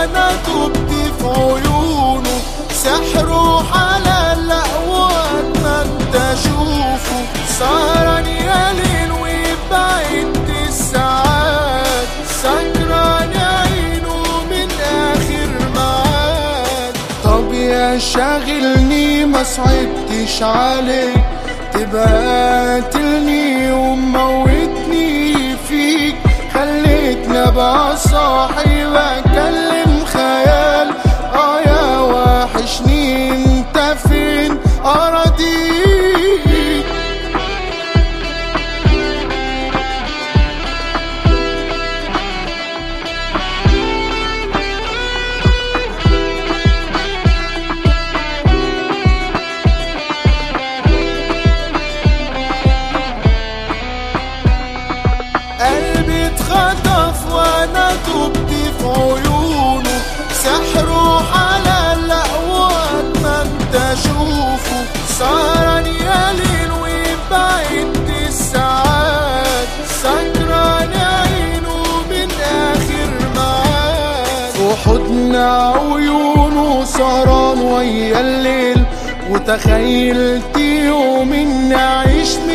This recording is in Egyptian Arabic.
وانا تبت في عيونه سحره حلال لا واتمنى اشوفه سهران يا ليل وبعدت الساعات سكران عينه من اخر معاد طب يا شاغلني ما صعبتش عليك تبقى قاتلني وموتني فيك خليتني ابقى صاحي بكلم خيال اه يا وحشني انت فين اراضيك قلبي اتخطف وانا تبت في عيونه سحره حلال لا واتمنى اشوفه سهران يا ليل وبعدت الساعات سكران عينه من اخر معاد في حضن عيونه سهران ويا الليل وتخيلت يوم اني اعيش